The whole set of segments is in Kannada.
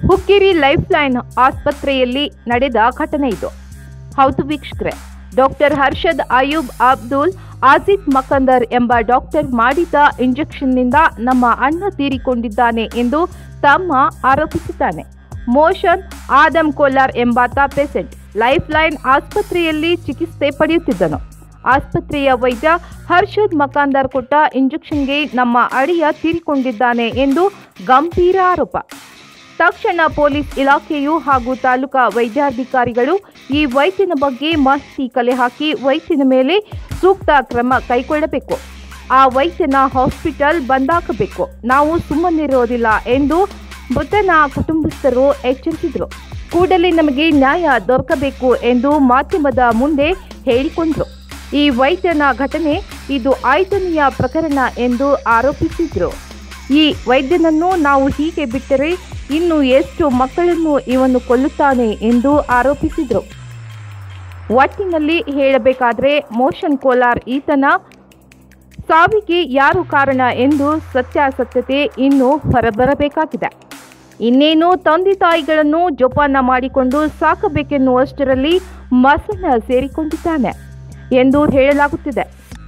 ಹುಕ್ಕೇರಿ ಲೈಫ್ ಲೈನ್ ಆಸ್ಪತ್ರೆಯಲ್ಲಿ ನಡೆದ ಘಟನೆ ಇದು ಹೌದು ವೀಕ್ಷಕರೇ ಡಾಕ್ಟರ್ ಹರ್ಷದ್ ಅಯೂಬ್ ಅಬ್ದುಲ್ ಆಜಿದ್ ಮಕಂದರ್ ಎಂಬ ಡಾಕ್ಟರ್ ಮಾಡಿದ ಇಂಜೆಕ್ಷನ್ನಿಂದ ನಮ್ಮ ಅಣ್ಣ ತೀರಿಕೊಂಡಿದ್ದಾನೆ ಎಂದು ತಮ್ಮ ಆರೋಪಿಸಿದ್ದಾನೆ ಮೋಷನ್ ಆದಮ್ ಕೋಲಾರ್ ಎಂಬಾತ ಪೇಷೆಂಟ್ ಲೈಫ್ ಲೈನ್ ಆಸ್ಪತ್ರೆಯಲ್ಲಿ ಚಿಕಿತ್ಸೆ ಪಡೆಯುತ್ತಿದ್ದನು ಆಸ್ಪತ್ರೆಯ ವೈದ್ಯ ಹರ್ಷದ್ ಮಕಾಂದರ್ ಕೊಟ್ಟ ಇಂಜೆಕ್ಷನ್ಗೆ ನಮ್ಮ ಅಳಿಯ ತೀರಿಕೊಂಡಿದ್ದಾನೆ ಎಂದು ಗಂಭೀರ ಆರೋಪ ತಕ್ಷಣ ಪೊಲೀಸ್ ಇಲಾಖೆಯು ಹಾಗೂ ತಾಲೂಕಾ ವೈದ್ಯಾಧಿಕಾರಿಗಳು ಈ ವೈದ್ಯನ ಬಗ್ಗೆ ಮಾಹಿತಿ ಕಲೆ ಹಾಕಿ ವೈದ್ಯನ ಮೇಲೆ ಸೂಕ್ತ ಕ್ರಮ ಕೈಗೊಳ್ಳಬೇಕು ಆ ವೈದ್ಯನ ಹಾಸ್ಪಿಟಲ್ ಬಂದಾಕಬೇಕು ನಾವು ಸುಮ್ಮನಿರೋದಿಲ್ಲ ಎಂದು ಮೃತನ ಕುಟುಂಬಸ್ಥರು ಎಚ್ಚರಿಸಿದರು ಕೂಡಲೇ ನಮಗೆ ನ್ಯಾಯ ದೊರಕಬೇಕು ಎಂದು ಮಾಧ್ಯಮದ ಮುಂದೆ ಹೇಳಿಕೊಂಡರು ಈ ವೈದ್ಯನ ಘಟನೆ ಇದು ಐದನೆಯ ಪ್ರಕರಣ ಎಂದು ಆರೋಪಿಸಿದರು ಈ ವೈದ್ಯನನ್ನು ನಾವು ಹೀಗೆ ಬಿಟ್ಟರೆ ಇನ್ನು ಎಷ್ಟು ಮಕ್ಕಳನ್ನು ಇವನು ಕೊಲ್ಲುತ್ತಾನೆ ಎಂದು ಆರೋಪಿಸಿದರು ಒಟ್ಟಿನಲ್ಲಿ ಹೇಳಬೇಕಾದ್ರೆ ಮೋಷನ್ ಕೋಲಾರ್ ಈತನ ಸಾವಿಗೆ ಯಾರು ಕಾರಣ ಎಂದು ಸತ್ಯಾಸತ್ಯತೆ ಇನ್ನೂ ಹೊರಬರಬೇಕಾಗಿದೆ ಇನ್ನೇನು ತಂದೆ ತಾಯಿಗಳನ್ನು ಜೋಪಾನ ಮಾಡಿಕೊಂಡು ಸಾಕಬೇಕೆನ್ನುವಷ್ಟರಲ್ಲಿ ಮಸನ ಸೇರಿಕೊಂಡಿದ್ದಾನೆ ಎಂದು ಹೇಳಲಾಗುತ್ತಿದೆ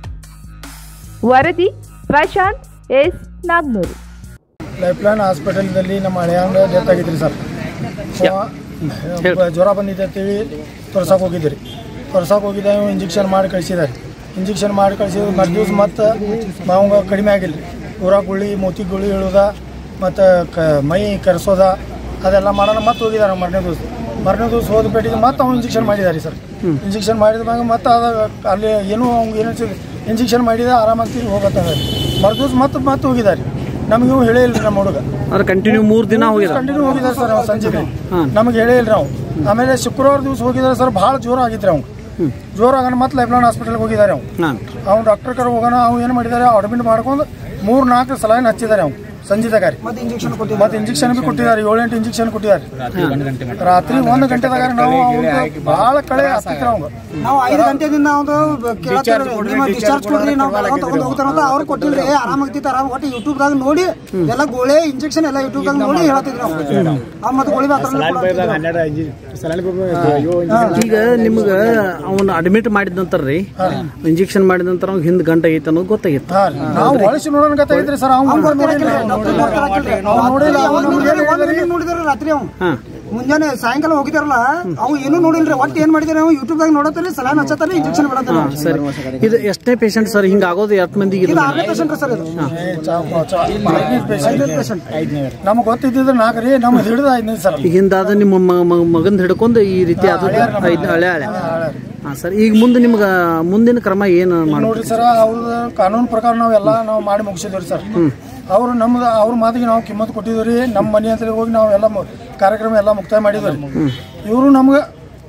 ವರದಿ Prashant S Nagnur life line ಹಾಸ್ಪಿಟಲ್ದಲ್ಲಿ ನಮ್ಮ ಹಳೆಯಂಗ ಡೆತ್ ಆಗಿದ್ರಿ ಸರ್ ಅವ ಜ್ವರ ಬಂದಿದೆ ಅಂತೇಳಿ ತೋರ್ಸಕ್ಕೆ ಹೋಗಿದ್ರಿ ತೋರ್ಸಕ್ಕೆ ಹೋಗಿದ್ದೆ ಇಂಜೆಕ್ಷನ್ ಮಾಡಿ ಕಳಿಸಿದ್ದಾರೆ ಇಂಜೆಕ್ಷನ್ ಮಾಡಿ ಕಳಿಸಿದ್ರು ಮರು ದಿವ್ಸ ಮತ್ತೆ ಮಾವಂಗ ಕಡಿಮೆ ಆಗಿಲ್ಲ ಊರ ಗುಳಿ ಮೋತಿ ಗುಳಿ ಹೇಳೋದ ಮತ್ತು ಕ ಮೈ ಕರೆಸೋದ ಅದೆಲ್ಲ ಮಾಡೋಣ ಮತ್ತೆ ಹೋಗಿದ್ದಾರೆ ಮರನೇ ದಿವಸ ಮರನೇ ದಿವಸ ಹೋದ ಪೇಟಿಗೆ ಮತ್ತೆ ಅವ್ನು ಇಂಜೆಕ್ಷನ್ ಮಾಡಿದ್ದಾರೆ ಸರ್ ಇಂಜೆಕ್ಷನ್ ಮಾಡಿದ ಮ್ಯಾಗ ಮತ್ತೆ ಅದ ಅಲ್ಲಿ ಏನೂ ಅವ್ನಿಗೆ ಏನು ಇಂಜೆಕ್ಷನ್ ಮಾಡಿದ ಆರಾಮಾಗ್ತೀರಿ ಹೋಗತ್ತದ ಮರು ದಿವಸ ಮತ್ತೆ ಮತ್ತೆ ಹೋಗಿದ್ದಾರೆ ನಮಗೂ ಹೇಳೇ ಇಲ್ರಿ ನಮ್ಮ ಹುಡುಗ ಅಂದ್ರೆ ಕಂಟಿನ್ಯೂ ಮೂರು ದಿನ ಹೋಗಿದ ಕಂಟಿನ್ಯೂ ಹೋಗಿದ್ದಾರೆ ಸರ್ ನಾವು ಸಂಜೆಗೆ ನಮಗೆ ಹೇಳೇ ಇಲ್ರಿ ನಾವು ಆಮೇಲೆ ಶುಕ್ರವಾರ ದಿವಸ ಹೋಗಿದ್ದಾರೆ ಸರ್ ಭಾಳ ಜೋರ ಆಗಿದ್ರಿ ಅವ್ನು ಜೋರ ಆಗೋಣ ಮತ್ತೆ ಲೈಫ್ಲೈನ್ ಹಾಸ್ಪಿಟಲ್ಗೆ ಹೋಗಿದ್ದಾರೆ ಅವ್ನು ಹಾಂ ಅವ್ನು ಡಾಕ್ಟರ್ ಕರ್ ಹೋಗೋಣ ಅವ್ನು ಏನು ಮಾಡಿದ್ದಾರೆ ಅಡ್ಮಿಟ್ ಮಾಡ್ಕೊಂಡು ಮೂರು ನಾಲ್ಕು ಸಲಹೆ ಹಚ್ಚಿದ್ದಾರೆ ಅವ್ನು ಸಂಜೆದಾಗ ಮತ್ತೆ ಇಂಜೆಕ್ಷನ್ ಮತ್ತೆ ಇಂಜೆಕ್ಷನ್ ಬಿ ಕೊಟ್ಟಿದ್ದಾರೆ ಏಳೆಂಟು ಇಂಜೆಕ್ಷನ್ ಕೊಟ್ಟಿದ್ದಾರೆ ರಾತ್ರಿ ಒಂದು ಗಂಟೆದಾಗ ನಾವು ಅವ್ನ್ಗೆ ಭಾಳ ಕಳೆ ಹತ್ತಿತ್ತು ಅವ್ನು ನಾವು ಐದು ಗಂಟೆದಿಂದ ಒಂದು ಕೇಳತ್ತೀವಿ ನಿಮ್ಮ ಡಿಸ್ಚಾರ್ಜ್ ಕೊಡ್ರಿ ನಾವು ಬೆಳಗಾವ್ ತಗೊಂಡ್ ಹೋಗ್ತಾರ ಅಂತ ಅವ್ರು ಕೊಟ್ಟಿಲ್ರಿ ಆರಾಮಾಗ್ತಿತ್ತು ಆರಾಮ ಒಟ್ಟು ಯೂಟ್ಯೂಬ್ದಾಗ ನೋಡಿ ಎಲ್ಲ ಗೋಳೆ ಇಂಜೆಕ್ಷನ್ ಎಲ್ಲ ಯೂಟ್ಯೂಬ್ದಾಗ ನೋಡಿ ಹೇಳ್ತಿದ್ವಿ ನಾವು ಆ ಮತ್ತೆ ಗೋಳಿ ಈಗ ನಿಮ್ಗೆ ಅವನ್ನ ಅಡ್ಮಿಟ್ ಮಾಡಿದ ನಂತರ ರೀ ಇಂಜೆಕ್ಷನ್ ಮಾಡಿದ ನಂತರ ಅವ್ನಿಗೆ ಹಿಂದ್ ಗಂಟೆ ಐತೆ ಅನ್ನೋದು ಗೊತ್ತಾಗಿತ್ತು ಹಾಂ ರೀ. ನಾವು ಹೊಳಿಸಿ ನೋಡೋಣ ಗೊತ್ತಾಗಿದ್ರಿ ಸರ್ ಅವ್ನು ನೋಡಿಲ್ಲ ಅವ್ನು ನೋಡಿಲ್ಲ ಅವ್ನು ನಮ್ಗೆ ಏನು ಹೇಳಿದ್ರಿ? ನೋಡಿದಾರೆ ರಾತ್ರಿ ಅವ್ನು ಹಾ ಮುಂಜಾನೆ ಸಾಯಂಕಾಲ ಹೋಗಿದಾರಲ್ಲ ಅವು ಏನೂ ನೋಡಿಲ್ರಿ ಒಟ್ಟು ಏನ್ ಮಾಡಿದಾರೆ ಅವ್ ಯೂಟ್ಯೂಬ್ದಾಗ ನೋಡತ್ತಾರೆ ಸಲಾನ್ ಹಚ್ಚತ್ತಾರೆ ಇಂಜೆಕ್ಷನ್ ಬಿಡತ್ತಾರೆ ಸರಿ ಇದು ಎಷ್ಟನೇ ಪೇಷಂಟ್ ಸರ್ ಹಿಂಗ ಆಗೋದು ಎಷ್ಟು ಮಂದಿಗೆ ಇದು ಇದು ಆರನೇ ಪೇಷಂಟ್ ಸರ್ ಇದು ಏ, ಚಾ- ಚಾ- ಐದನೇ patient. ನಮಗೆ ಗೊತ್ತಿದ್ದಿದ್ರೆ ನಾಲ್ಕು ರೀ ನಮ್ಗೆ ಹಿಡಿದು ಐದನೇ ಸರ್ ಈಗ ಹಿಂದಾದ ನಿಮ್ಮ ಮ- ಮ- ಮಗನ್ ಹಿಡ್ಕೊಂಡು ಈ ರೀತಿ ಅದು ಐದ್ ಹಳೆ ಹಳೆ ಹಾಂ ಸರ್ ಈಗ ಮುಂದೆ ನಿಮ್ಗೆ ಮುಂದಿನ ಕ್ರಮ ಏನು ಮಾಡಿ ನೋಡ್ರಿ ಸರ್ ಅವ್ರದ್ದು ಕಾನೂನು ಪ್ರಕಾರ ನಾವೆಲ್ಲ ನಾವು ಮಾಡಿ ಮುಗಿಸಿದ್ವಿ ಸರ್ ಅವ್ರು ನಮ್ದು ಅವ್ರ ಮಾತಿಗೆ ನಾವು ಕಿಮ್ಮತ್ ಕೊಟ್ಟಿದ್ವಿ ರೀ ನಮ್ಮ ಮನೆ ಅಂತ ಹೋಗಿ ನಾವು ಎಲ್ಲ ಮು- ಕಾರ್ಯಕ್ರಮ ಎಲ್ಲ ಮುಕ್ತಾಯ ಮಾಡಿದ್ವಿ ಇವರು ನಮ್ಗೆ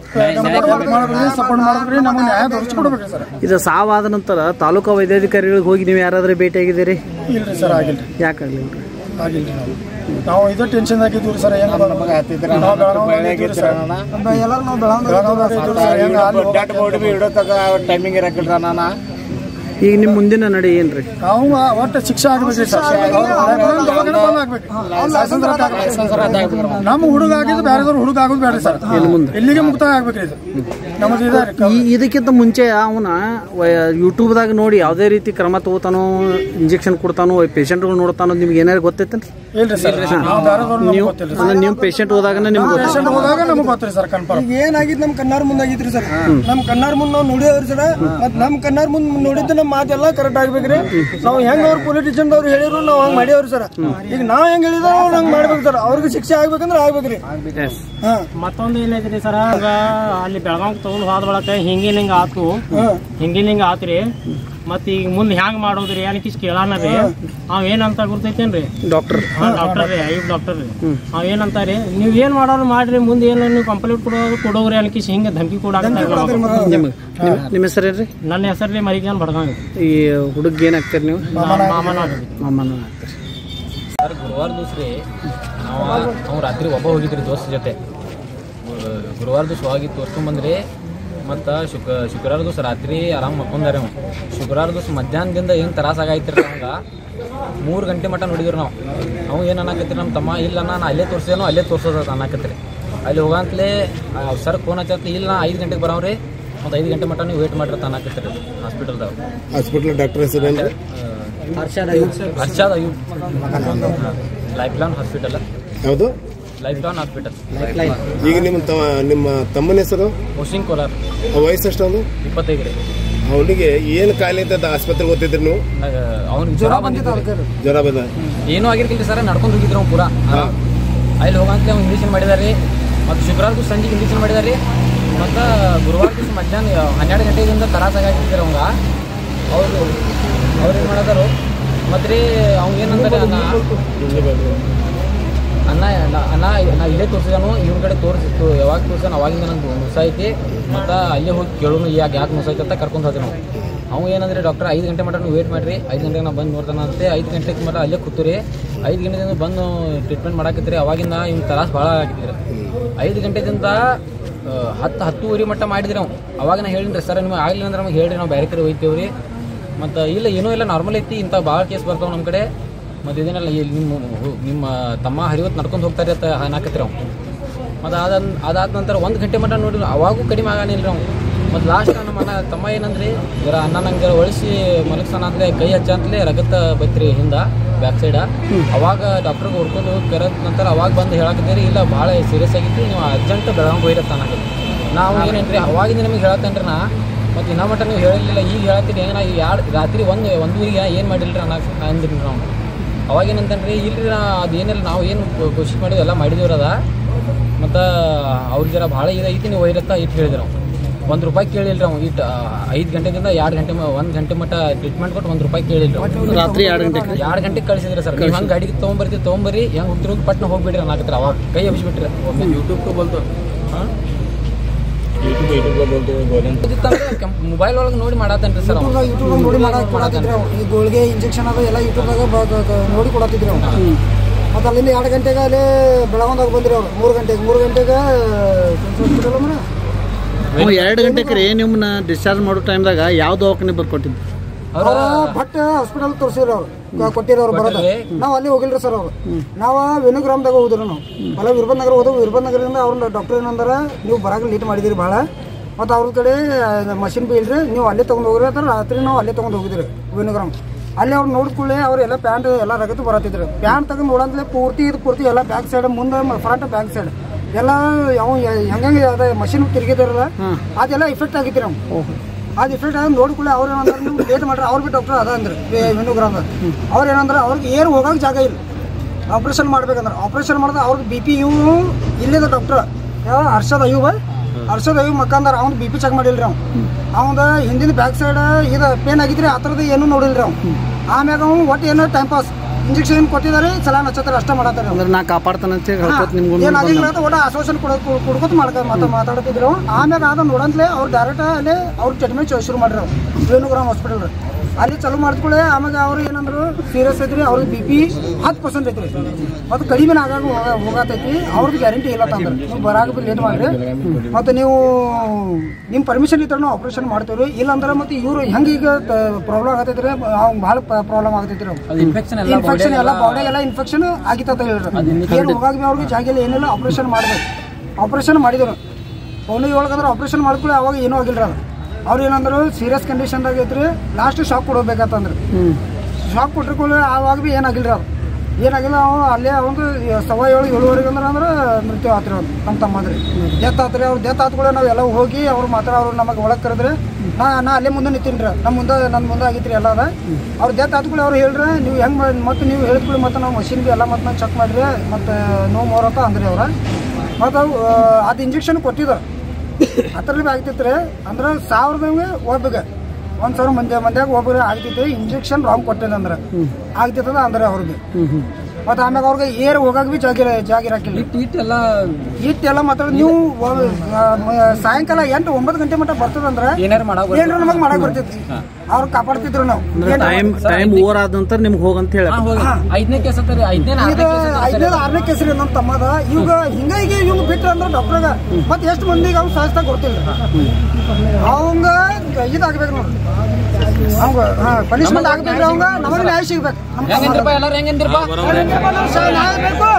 ಸಪೋರ್ಟ್ ಮಾಡಿದ್ರಿ ನಮ್ಗೆ ನ್ಯಾಯ ದೊರಕಿಸ್ಕೊಡ್ಬೇಕ್ರಿ ಸರ್ ಇದು ಸಾವಾದ ನಂತರ ತಾಲೂಕಾ ವೈದ್ಯಾಧಿಕಾರಿಗಳಿಗೆ ಹೋಗಿ ನೀವು ಯಾರಾದ್ರೂ ಭೇಟಿಯಾಗಿದ್ದೀರಿ ಇಲ್ರಿ ಸರ್ ಆಗಿಲ್ರಿ ಯಾಕಾಗಲಿಲ್ಲ ಆಗಿಲ್ರಿ ನಾವು ನಾವು ಇದೇ ಟೆನ್ಷನ್ ಆಗಿದ್ವಿ ಸರ್ ಹೆಂಗ ನಾವು ಬೆಳಗಾವಿ ಇದ್ದೀವಿ ಸರ್ ಎಲ್ಲರೂ ನಾವು ಬೆಳಗಾವ್ ಬೆಳಗಾವಿ ಇದ್ದೀವಿ ಸರ್ ಹೆಂಗ ಅಲ್ಲಿ ಹೋಗಕ್ಕೆ ಟೈಮಿಂಗ್ ಇರಕ್ಕಿಲ್ರ ನಾನು ಈಗ ನಿಮ್ಮ ಮುಂದಿನ ನಡೆ ಏನ್ರಿ ನಾವು ಒಟ್ಟು ಶಿಕ್ಷೆ ಆಗ್ಬೇಕ್ರಿ ಸರ್ ದವಾಖಾನೆ ಬಂದ್ ಆಗ್ಬೇಕು ಲೈಸೆನ್ಸ್ ರದ್ದು ಆಗ್ಬೇಕು. ನಮ್ಮ ಹುಡುಗ ಆಗಿದ್ದು ಬೇರೆದವ್ರು ಹುಡುಗ ಆಗೋದು ಬೇಡ ಸರ್ ಇಲ್ಲಿಗೆ ಮುಕ್ತಾಯ ಆಗ್ಬೇಕ್ರಿ ಇದು ನಮ್ಮದು ಇದೆ ರೀ. ಈ ಇದಕ್ಕಿಂತ ಮುಂಚೆ ಅವನ ಯೂಟ್ಯೂಬ್ದಾಗ ನೋಡಿ ಯಾವುದೇ ರೀತಿ ಕ್ರಮ ತಗೋತಾನೋ ಇಂಜೆಕ್ಷನ್ ಕೊಡ್ತಾನೋ ಪೇಷಂಟ್ಗಳು ನೋಡ್ತಾನೋ ನಿಮ್ಗೆ ಏನಾರು ಗೊತ್ತೈತೇನ್ರಿ ಇಲ್ರಿ ಸರ್ ನಾವು ಬೇರೆದವ್ರು ನಮ್ಗೆ ನೀವು ಗೊತ್ತಿಲ್ಲ ಅಂದ್ರೆ ನೀವು ಪೇಷಂಟ್ ಹೋದಾಗನೇ ನಿಮ್ಗೆ ಗೊತ್ತ ಪೇಷಂಟ್ ಹೋದಾಗ ನಮಗೆ ಗೊತ್ತಿರಿ ಸರ್ ಕನ್ಫರ್ಮ್ ಈಗ ಏನಾಗಿತ್ತು ನಮ್ಮ ಕಣ್ಣಾರ್ ಮುಂದೆ ಆಗಿತ್ರಿ ಸರ್ ನಮ್ಮ ಕಣ್ಣಾರ್ ಮುಂದೆ ನಾವು ನೋಡಿದವ್ರಿ ಸರ್ ಮತ್ ನಮ್ಮ ಕಣ್ಣಾರ್ ಮುಂದೆ ನೋಡಿದ್ದು ನಮ್ಮ ಮಾತೆಲ್ಲ ಕರೆಕ್ಟ್ ಆಗ್ಬೇಕ್ರಿ ನಾವು ಹೆಂಗ್ ಅವ್ರ ಪೊಲಿಟಿಷಿಯನ್ ಅವ್ರು ಹೇಳಿದ್ರು ನಾವು ಹಂಗ್ ಮಾಡಿವ್ರಿ ಸರ್ ಈಗ ನಾವ್ ಹೆಂಗ್ ಹೇಳಿದ್ರು ಅವ್ರು ಹಂಗ್ ಮಾಡ್ಬೇಕು ಸರ್ ಅವ್ರಿಗೆ ಶಿಕ್ಷೆ ಆಗ್ಬೇಕಂದ್ರೆ ಆಗ್ಬೇಕ್ರಿ ಹಾ ಮತ್ತೊಂದು ಏನೈತ್ರಿ ಸರ ಹಂಗ ಅಲ್ಲಿ ಬೆಳಗಾವ್ ತಗೊಂಡ್ ಹೋದ ಬಳಕ ಹಿಂಗಿನ ಹಿಂಗ ಆತು ಹಿಂಗಿನ ಹಿಂಗ ಆತ್ರಿ ಮತ್ ಈಗ ಮುಂದ್ ಹ್ಯಾಂಗ್ ಮಾಡೋದ್ರಿ ಏನಕ್ಕೆ ಕೇಳಾನ ರೀ ಅವ್ ಏನಂತ ಗುರ್ತೈತೇನ್ರಿ ಡಾಕ್ಟರ್ ಡಾಕ್ಟರ್ ರೀ ಐಬ್ ಡಾಕ್ಟರ್ ರೀ ಅವ್ ಏನಂತಾರಿ ನೀವ್ ಏನ್ ಮಾಡೋರು ಮಾಡ್ರಿ ಮುಂದೆ ಏನು ನೀವು ಕಂಪ್ಲೇಂಟ್ ಕೊಡೋದು ಕೊಡೋಗ್ರಿ ಅನ್ಕಿಸ್ ಹಿಂಗ ಧಮಕಿ ಕೊಡಾಕ ನಿಮ್ಗೆ ನಿಮ್ಮ ನಿಮ್ಮ ಹೆಸರೇನ್ರಿ ನನ್ನ ಹೆಸರಲ್ಲಿ ಮರಿಗಾನ್ ಬಡ್ದಂಗ ಈ ಹುಡುಗ ಏನಾಗ್ತೀರಿ ನೀವು ಮಾಮನ ಮಾಮನ ಆಗ್ತೀರಿ ಸರ್ ಗುರುವಾರ ದಿವಸ ರೀ ನಾವು ಅವ್ನು ರಾತ್ರಿ ಒಬ್ಬ ಹೋಗಿದ್ರಿ ದೋಸ್ತ ಜೊತೆ ಗು- ಗುರುವಾರ ದಿವಸ ಹೋಗಿ ತೋರ್ಸ್ಕೊಂಬಂದ್ರಿ ಮತ್ತು ಶುಕ್ರ ಶುಕ್ರವಾರ ದಿವಸ ರಾತ್ರಿ ಆರಾಮ್ ಮಕ್ಕೊಂದಾರೆ ಅವ ಶುಕ್ರವಾರ ದಿವಸ ಮಧ್ಯಾಹ್ನದಿಂದ ಏನು ತ್ರಾಸ ಆಗೈತ್ರಿ ಅವಂಗ ಮೂರು ಗಂಟೆ ಮಟ್ಟ ನೋಡಿದ್ರು ನಾವು ನಾವು ಏನು ಅನ್ನಕತ್ರಿ ನಮ್ಮ ತಮ್ಮ ಇಲ್ಲ ನಾನು ಅಲ್ಲೇ ತೋರಿಸಿದೇನೋ ಅಲ್ಲೇ ತೋರ್ಸೋದು ಅನ್ನಕತ್ರಿ ಅಲ್ಲಿ ಹೋಗಂತಲೇ ಸರ್ ಫೋನ್ ಹಚ್ಚತ್ಲಿ ಇಲ್ಲ ನಾ ಐದು ಗಂಟೆಗೆ ಬರೋವ್ರಿ ಮತ್ತು ಐದು ಗಂಟೆ ಮಟ್ಟ ನೀವು ವೇಟ್ ಮಾಡಿರತ್ತ ಅನ್ನಕತ್ರಿ ಹಾಸ್ಪಿಟಲ್ದಾಗ ಹಾಸ್ಪಿಟಲ್ ಡಾಕ್ಟರ್ ಹೆಸರೇನ್ರಿ Harshad Ayyub life line hospital ಯಾವುದು ಲೈಫ್ ಲಾನ್ ಹಾಸ್ಪಿಟಲ್ ಈಗ ನಿಮ್ಮ ತಮ್ಮ ನಿಮ್ಮ ತಮ್ಮನ ಹೆಸರು ಹೊಸಿಂಗ್ ಕೋಲಾರ್ ಆ ವಯಸ್ಸು ಎಷ್ಟೊಂದು ಇಪ್ಪತ್ತೈದು ರೀ ಅವನಿಗೆ ಏನು ಕಾಯಿಲೆ ಅಂತ ಆಸ್ಪತ್ರೆಗೆ ಓದ್ತಿದ್ರಿ ನೀವು ಅವ್ನಿಗೆ ಜ್ವರ ಬಂದಿತ್ತು ರೀ. ಜ್ವರ ಬಂದ ಏನೂ ಆಗಿರ್ಕಿಲ್ಲ ಸರ್ ನಡ್ಕೊಂಡು ಹೋಗಿದ್ರು ಅವ್ನು ಪೂರಾ ಅಲ್ಲಿ ಹೋಗಂತಲೇ ಅವ್ನು ಇಂಜೆಕ್ಷನ್ ಮಾಡಿದಾರೆ ಮತ್ತು ಶುಕ್ರವಾರ ದಿವಸ ಸಂಜೆಗೆ ಇಂಜೆಕ್ಷನ್ ಮಾಡಿದಾರೆ ಮತ್ತು ಗುರುವಾರ ದಿವಸ ಮಧ್ಯಾಹ್ನ ಹನ್ನೆರಡು ಗಂಟೆಯಿಂದ ತರಾಸಾಗಿರ್ತಾರೆ ಅವಂಗ ಅವರು ಅವ್ರು ಏನು ಮಾಡಿದಾರು ಮತ್ತು ರೀ ಅವ್ನು ಏನಂತಾರೆ ಅನ್ನ ಅನ್ನ ನಾ- ಅನ್ನ ನಾ ಇಲ್ಲೇ ತೋರಿಸಿದಾನು ಇವ್ರ ಕಡೆ ತೋರಿಸಿತ್ತು ಯಾವಾಗ ತೋರಿಸಾನ ಅವಾಗಿಂದ ನಂಗೆ ನುಸ ಐತಿ ಮತ್ತು ಅಲ್ಲೇ ಹೋಗಿ ಕೇಳೋನು ಯಾಕೆ ಯಾಕೆ ನುಸ ಐತಿ ಅಂತ ಕರ್ಕೊಂಡು ಹೋದ್ರಿ ನಾವು ಅವ ಏನಂದ್ರೆ ಡಾಕ್ಟರ್ ಐದು ಗಂಟೆ ಮಟ್ಟ ನೀವು ವೇಟ್ ಮಾಡಿರಿ ಐದು ಗಂಟೆಗೆ ನಾ ಬಂದು ನೋಡ್ತಾನೆ ಅಂತೆ ಐದು ಗಂಟೆಗೆ ಮಟ್ಟ ಅಲ್ಲೇ ಕೂತ್ರಿ ಐದು ಗಂಟೆದಿಂದ ಬಂದು ಟ್ರೀಟ್ಮೆಂಟ್ ಮಾಡಾಕತ್ರಿ ಅವಾಗಿಂದ ಇವ್ನ ತ್ರಾಸ ಭಾಳ ಆಗಿದ್ರಿ ಐದು ಗಂಟೆದಿಂದ ಆ, ಹತ್ತು ಹತ್ತುವರೆ ಮಟ್ಟ ಮಾಡಿದ್ರಿ ನಾವು ಅವಾಗ ನಾ ಹೇಳಿನ್ರಿ ಸರ್ ನಿಮಗೆ ಆಗಲಿಲ್ಲ ಅಂದ್ರೆ ನಮಗೆ ಹೇಳ್ರಿ ನಾವು ಬೇರೆ ಕಡೆ ಹೋಗ್ತೀವ್ರಿ ಮತ್ತು ಇಲ್ಲ ಏನೂ ಇಲ್ಲ ನಾರ್ಮಲ್ ಐತಿ ಇಂಥ ಭಾಳ ಕೇಸ್ ಬರ್ತಾವೆ ನಮ್ಮ ಕಡೆ ಮತ್ತು ಇದೇನಲ್ಲ ಇಲ್ಲಿ ನಿಮ್ಮ ನಿಮ್ಮ ತಮ್ಮ ಹರಿವತ್ತು ನಡ್ಕೊಂಡು ಹೋಗ್ತಾರೆ ಅಂತ ಅನ್ನಕತ್ರಿ ಅವ್ನು ಮತ್ತು ಅದ ಅದಾದ ನಂತರ ಒಂದು ಗಂಟೆ ಮಟ್ಟ ನೋಡಿ ಅವಾಗೂ ಕಡಿಮೆ ಆಗಾನಿಲ್ಲ ನಾವು ಮತ್ತು ಲಾಸ್ಟ್ ನಮ್ಮ ಅಣ್ಣ ತಮ್ಮ ಏನಂದ್ರಿ ಜರ ಅಣ್ಣ ನಂಗೆ ಜರ ಒಳಿಸಿ ಮಲಗ್ಸಣ ಅಂತಲೇ ಕೈ ಹಚ್ಚ ಅಂತಲೇ ರಗತ್ತ ಬೈತ್ರಿ ಹಿಂದೆ ಬ್ಯಾಕ್ ಸೈಡ ಅವಾಗ ಡಾಕ್ಟ್ರಿಗೆ ಹುಡ್ಕೊಂಡು ಕರೆದ ನಂತರ ಅವಾಗ ಬಂದು ಹೇಳಕತ್ತೀರಿ ಇಲ್ಲ ಭಾಳ ಸೀರಿಯಸ್ ಆಗಿತ್ತು ನೀವು ಅರ್ಜೆಂಟ್ ಬೆಳಗಾವಿ ಹೋಗಿರತ್ತ ಅನ್ನಕತ್ತಿ ನಾವು ಏನೇನ್ರಿ ಅವಾಗಿಂದ ನಿಮಗೆ ಹೇಳತ್ತೇನ್ರಿ ನಾ ಮತ್ತು ಇನ್ನೂ ಮಟ್ಟ ನೀವು ಹೇಳಿರಲಿಲ್ಲ ಈಗ ಹೇಳತ್ತೀರಿ ಏನ ಈ ಎರಡು ರಾತ್ರಿ ಒಂದು ಒಂದೂರಿಗೆ ಏನು ಮಾಡಿಲ್ರಿ ಅನ್ನ ಅಂದ್ರಿ ನಾವು ಅವಾಗೇನಂತನ್ರಿ ಇಲ್ರಿ ನಾ ಅದೇನಿಲ್ಲ ನಾವು ಏನು ಕೋಶಿಶ್ ಮಾಡಿದ್ವಿ ಎಲ್ಲ ಮಾಡಿದೀವ್ರಿ ಅದ ಮತ್ತು ಅವ್ರ ಜರ ಭಾಳ ಇದೈತಿ ನೀವು ಒಯ್ರತ್ತ ಇಟ್ಟು ಹೇಳಿದ್ರು ನಾವು ಒಂದು ರೂಪಾಯಿ ಕೇಳಿಲ್ರಿ ಅವ್ನು ಇಟ್ಟು ಐದು ಗಂಟೆದಿಂದ ಎರಡು ಗಂಟೆ ಒಂದು ಗಂಟೆ ಮಟ್ಟ ಟ್ರೀಟ್ಮೆಂಟ್ ಕೊಟ್ಟು ಒಂದು ರೂಪಾಯಿ ಕೇಳಿಲ್ರಿ ಅವ್ನು. ರಾತ್ರಿ ಎರಡು ಗಂಟೆಗೆ ಎರಡು ಗಂಟೆಗೆ ಕಳಿಸಿದ್ರಿ ಸರ್ ನೀವು ಹಂಗೆ ಗಾಡಿಗೆ ತೊಗೊಂಬರ್ತೀವಿ ತೊಗೊಂಬರ್ರಿ ಹೆಂಗೆ ಹೋಗ್ತಿರೋ ಪಟ್ನ ಹೋಗ್ಬಿಡ್ರಿ ಅನ್ನಕತ್ರ ಅವಾಗ ಕೈ ಹಬ್ಬಿಸ್ಬಿಟ್ರಿ ಒಮ್ಮೆ ಯೂಟ್ಯೂಬ್ಗೆ ಬಂತು ಹಾಂ ಮೊಬೈಲ್ ಒಳಗೆ ನೋಡಿ ಮಾಡತ್ತೇನ್ರಿ ಸರ್ ಯೂಟ್ಯೂಬ್ದಾಗ ಯೂಟ್ಯೂಬ್ ನೋಡಿ ಮಾಡಕ್ ಕೊಡತ್ತಿದ್ರು ಅವ್ರು. ಈ ಗೋಳಿಗೆ ಇಂಜೆಕ್ಷನ್ ಅದು ಎಲ್ಲ ಯೂಟ್ಯೂಬ್ದಾಗ ಬ- ಗ- ಗ- ನೋಡಿ ಕೊಡತ್ತಿದ್ರು ಅವ್ರು ಮತ್ತು ಅಲ್ಲಿಂದ ಎರಡು ಗಂಟೆಗೆ ಅಲ್ಲಿ ಬೆಳಗಾವ್ದಾಗ ಬಂದ್ರಿ ಅವ್ರು ಮೂರು ಗಂಟೆಗೆ ಮೂರು ಗಂಟೆಗೆ ಹಾಸ್ಪಿಟಲ್ ಮನೆ ಅವ ಎರಡು ಗಂಟೆಗೆ ರೀ ನಿಮ್ಮನ್ನ ಡಿಸ್ಚಾರ್ಜ್ ಮಾಡೋ ಟೈಮ್ದಾಗ ಯಾವ ದವಾಖಾನೆ ಬರ್ಕೊಟ್ಟಿದ್ದು ಅವ್ರ ಅವ್ರ ಭಟ್ ಹಾಸ್ಪಿಟಲ್ ತೋರಿಸಿದ್ರು ಅವ್ರು ಕ- ಕೊಟ್ಟಿರೋರು ಬರೋದು ಕೊಟ್ಟಿರಿ? ನಾವು ಅಲ್ಲಿ ಹೋಗಿಲ್ರಿ ಸರ್ ಅವ್ರು ನಾವು ವೆನುಗ್ರಾಮ್ದಾಗ ಹೋದ್ರು ನಾವು ಅಲ್ಲ ವಿರ್ಬನ್ ನಗರ ಹೋದವು ವಿರ್ಬನ್ ನಗರದಿಂದ ಅವ್ರ ಡಾಕ್ಟರ್ ಏನಂದಾರ ನೀವು ಬರಾಕ ಲೇಟ್ ಮಾಡಿದಿರಿ ಭಾಳ ಮತ್ತು ಅವ್ರ ಕಡೆ ಮಷಿನ್ ಬಿ ಇಲ್ರಿ ನೀವು ಅಲ್ಲೇ ತೊಗೊಂಡು ಹೋಗ್ರಿ ಅಂತ ರಾತ್ರಿ ನಾವು ಅಲ್ಲೇ ತೊಗೊಂಡು ಹೋಗಿದ್ರಿ ವೆನುಗ್ರಾಮ್ ಅಲ್ಲಿ ಅವ್ರು ನೋಡಿದ್ಕೂಡಲೇ ಅವ್ರು ಎಲ್ಲ ಪ್ಯಾಂಟ್ ಎಲ್ಲ ರಗತ್ತು ಬರತ್ತಿದ್ರು ಪ್ಯಾಂಟ್ ತಗೊಂಡು ನೋಡಂತಲೇ ಪೂರ್ತಿ ಇದು ಪೂರ್ತಿ ಎಲ್ಲ ಬ್ಯಾಕ್ ಸೈಡ್ ಮುಂದೆ ಫ್ರಂಟ್ ಬ್ಯಾಕ್ ಸೈಡ್ ಎಲ್ಲ ಯಾವ ಹೆಂಗೆ ಅದ ಮಷಿನ್ ತಿರುಗಿದಾರಲ್ಲ ಅದೆಲ್ಲ ಇಫೆಕ್ಟ್ ಆಗಿತ್ತು ನಾವು ಅದು ಇಫೆಕ್ಟ್ ಆಗಿ ನೋಡ್ಕೊಳ್ಳಿ ಅವ್ರು ಏನಂದ್ರೆ ನೀವು ಲೇಟ್ ಮಾಡ್ರಿ ಅವ್ರು ಭೀ ಡಾಕ್ಟರ್ ಅದ ಅಂದ್ರೆ ವೆನುಗ್ರಾಮ್ ಅವ್ರು ಏನಂದ್ರೆ ಅವ್ರಿಗೆ ಏನು ಹೋಗಕ್ಕೆ ಜಾಗ ಇಲ್ಲ ಆಪ್ರೇಷನ್ ಮಾಡ್ಬೇಕಂದ್ರೆ ಆಪ್ರೇಷನ್ ಮಾಡಿದ್ರೆ ಅವ್ರಿಗೆ ಬಿ ಪಿ ಇವು ಇಲ್ಲಿದ ಡಾಕ್ಟರ್ ಯಾವ ಹರ್ಷದ್ ಅಯ್ಯೂಬ ಹರ್ಷದ್ ಅಯ್ಯೂಬ್ ಮಕ್ಕಂದಾರ ಅವ್ನು ಬಿ ಪಿ ಚೆಕ್ ಮಾಡಿಲ್ರಿ ಅವ್ನು ಅವ್ನ ಹಿಂದಿನ ಬ್ಯಾಕ್ ಸೈಡ್ ಇದು ಪೇನ್ ಆಗಿದ್ರಿ ಆ ಥರದ್ದು ಏನೂ ನೋಡಿಲ್ರಿ ಅವ್ನು ಆಮ್ಯಾಗ ಅವ್ನು ಒಟ್ಟು ಏನೋ ಟೈಮ್ ಪಾಸ್ ಇಂಜೆಕ್ಷನ್ ಕೊಟ್ಟಿದ್ದಾರೆ ಸಲಾ ನಕ್ಷತ್ರ ಅಷ್ಟೇ ಮಾಡತ್ತಾರೆ ಅವ್ನು. ಅಂದ್ರೆ ನಾ ಕಾಪಾಡ್ತಾನೆ ಅಂತ ಹೇಳಿ ಹೇಳ್ಕೊತ ನಿಮ್ಗೂ ಏನಾಗಿಲ್ಲ ಅಂತ ಒಟ್ಟು ಆಶ್ವಾಸನೆ ಕೊಡೋದು ಕೊಡ್ಕೊತ ಮಾಡ್ಕ ಮಾತಾ ಮಾತಾಡ್ತಿದ್ರು ಆಮ್ಯಾಗ ಅದ ನೋಡಂತಲೇ ಅವ್ರು ಡೈರೆಕ್ಟ್ ಅಲ್ಲಿ ಅವ್ರ ಟ್ರೀಟ್ಮೆಂಟ್ ಶುರು ಮಾಡ್ರಿ ಅವ್ರು ವೇಣುಗ್ರಾಮ್ ಹಾಸ್ಪಿಟಲ್ ಅಲ್ಲಿ ಚಾಲೂ ಮಾಡಿದ್ಕೊಳ್ಳೆ ಆಮ್ಯಾಗ ಅವ್ರು ಏನಂದ್ರು ಸೀರಿಯಸ್ ಐತ್ರಿ ಅವ್ರಿಗೆ ಬಿ ಪಿ ಹತ್ತು ಪರ್ಸೆಂಟ್ ಐತ್ರಿ ಮತ್ತು ಕಡಿಮೆ ಆಗಾಗ ಹೋಗ- ಹೋಗತೈತಿ ಅವ್ರದ್ದು ಗ್ಯಾರಂಟಿ ಇಲ್ಲ ತಂದ್ರೆ ನೀವು ಬರಾಗ ಬಿ ಲೇಟ್ ಮಾಡ್ರಿ ಮತ್ತು ನೀವು ನಿಮ್ಮ ಪರ್ಮಿಷನ್ ಇದ್ರೆ ನಾವು ಆಪ್ರೇಷನ್ ಮಾಡ್ತೇವ್ರಿ ಇಲ್ಲಾಂದ್ರೆ ಮತ್ತೆ ಇವರು ಹೆಂಗೆ ಈಗ ಪ್ರಾಬ್ಲಮ್ ಆಗತೈತ್ರಿ ಅವ್ನು ಭಾಳ ಪ್ರಾಬ್ಲಮ್ ಆಗತೈತ್ರಿ ಅವ್ರು ಅದು ಇನ್ಫೆಕ್ಷನ್ ಎಲ್ಲ ಇನ್ಫೆಕ್ಷನ್ ಎಲ್ಲ ಬಾಡಿಗೆಲ್ಲ ಇನ್ಫೆಕ್ಷನ್ ಆಗಿತ್ತ ಅಂತ ಹೇಳಿದ್ರು ಏನು ಹೋಗಾಗ ಬಿ ಅವ್ರಿಗೆ ಜಾಗ ಇಲ್ಲ ಏನಿಲ್ಲ ಆಪರೇಷನ್ ಮಾಡ್ಬೇಕು ಆಪರೇಷನ್ ಮಾಡಿದ್ರು ಪೌನಿ ಒಳಗಂದ್ರೆ ಆಪರೇಷನ್ ಮಾಡ್ಕೊಳ್ಳಿ ಅವಾಗ ಏನೂ ಆಗಿಲ್ಲ ಅದು ಅವ್ರು ಏನಂದ್ರು ಸೀರಿಯಸ್ ಕಂಡೀಷನ್ದಾಗ ಐತ್ರಿ ಲಾಸ್ಟ್ ಶಾಕ್ ಕೊಡಬೇಕಂತಂದ್ರೆ ಶಾಕ್ ಕೊಟ್ಟಿರ್ಕೊಳ್ಳಿ ಆವಾಗ ಬಿ ಏನಾಗಿಲ್ಲ ಅದು ಏನಾಗಿಲ್ಲ ಅವ ಅಲ್ಲೇ ಅವನು ಸವ ಏಳು ಏಳುವರೆಗೆ ಅಂದ್ರೆ ಅಂದ್ರೆ ಮೃತ್ಯು ಆತ್ರಿ ಅವ್ರು ನಮ್ಮ ತಮ್ಮದ್ರಿ ಡೆತ್ ಆತ್ರಿ ಅವ್ರು ಡೆತ್ ಆತ್ಕೊಳ್ಳಿ ನಾವು ಎಲ್ಲ ಹೋಗಿ ಅವ್ರು ಮಾತ್ರ ಅವ್ರು ನಮಗೆ ಒಳಗೆ ಕರೆದ್ರೆ ನಾ ನಾ ಅಲ್ಲೇ ಮುಂದೆ ನಿಂತೀನಿ ರೀ ನಮ್ಮ ಮುಂದೆ ನನ್ನ ಮುಂದೆ ಆಗಿತ್ರಿ ಎಲ್ಲ ಅದ ಅವ್ರು ಡೆತ್ ಆತ್ಕೊಳ್ಳಿ ಅವ್ರು ಹೇಳ್ರಿ ನೀವು ಹೆಂಗೆ ಮಾಡಿ ಮತ್ತೆ ನೀವು ಹೇಳ್ಕೊಳ್ಳಿ ಮತ್ತೆ ನಾವು ಮಷಿನ್ ಬಿ ಎಲ್ಲ ಮತ್ತೆ ನಾವು ಚೆಕ್ ಮಾಡಿರಿ ಮತ್ತು ನೋ ಮೋರ್ ಅಂತ ಅಂದ್ರಿ ಅವ್ರ ಮತ್ತು ಅವು ಅದು ಇಂಜೆಕ್ಷನ್ ಕೊಟ್ಟಿದ್ರು ಹತ್ರಲ್ಲಿ ಬಿ ಆಗ್ತಿತ್ತು ರೀ ಅಂದ್ರೆ ಸಾವಿರದಂಗೆ ಒಬ್ಬಗೆ ಒಂದು ಸಾವಿರ ಮಂದಿ ಮಂದ್ಯಾಗ ಒಬ್ಬರು ಆಗ್ತಿತ್ತು ಇಂಜೆಕ್ಷನ್ ರಾಂಗ್ ಕೊಟ್ಟಿಲ್ಲ ಅಂದ್ರೆ ಆಗ್ತಿತ್ತದ ಅಂದ್ರೆ ಅವ್ರಿಗೆ ಮತ್ತು ಆಮ್ಯಾಗ ಅವ್ರಿಗೆ ಏರ್ ಹೋಗಾಕ ಬಿ ಜಾಗ ಇರ- ಜಾಗ ಇರಾಕಿಲ್ಲ ಇಟ್ಟೆಲ್ಲ ಇಟ್ಟೆಲ್ಲ ಮಾತ್ರ ನೀವು ವ- ಆ, ಮ- ಸಾಯಂಕಾಲ ಎಂಟು ಒಂಬತ್ತು ಗಂಟೆ ಮಟ್ಟ ಬರ್ತದಂದ್ರ ಏನಾರು ಮಾಡಾಕ ಏನ್ರ ನಮಗೆ ಮಾಡಕ್ ಬರ್ತೈತಿ ಅವ್ರು ಕಾಪಾಡ್ತಿದ್ರು ನಾವು ಅಂದ್ರೆ ಟೈಮ್ ಟೈಮ್ ಓವರ್ ಆದ ನಂತರ ನಿಮ್ಗೆ ಹೋಗಂತ ಹೇಳ ಐದನೇ ಕೇಸ್ ಹತ್ತರಿ ಐದನೇ ಇದು ಐದನೇದು ಆರನೇ ಕೇಸರಿ ನಮ್ಮ ತಮ್ಮದ ಇವಾಗ ಹಿಂಗಾಗಿ ಇವ್ನು ಬಿಟ್ರ ಅಂದ್ರೆ ಡಾಕ್ಟರ್ಗ ಮತ್ತೆ ಎಷ್ಟು ಮಂದಿಗೆ ಅವ್ನು ಸಾಯಿಸ್ತಾ ಕೊಡ್ತಿಲ್ಲ ಅವಂಗ ಇದಾಗ್ಬೇಕು ನೋಡ್ರಿ ಅವಂಗ ಪನಿಷ್ಮೆಂಟ್ ಆಗ್ಬೇಕ್ರಿ ಅವಂಗ ನಮಗೆ ನ್ಯಾಯ ಸಿಗ್ಬೇಕು ನಮ್ಮ ಹೆಂಗಂದ್ರಪ್ಪ ಎಲ್ಲಾರು ಹೆಂಗಂದ್ರಪ್ಪ ನ್ಯಾಯ ಬೇಕು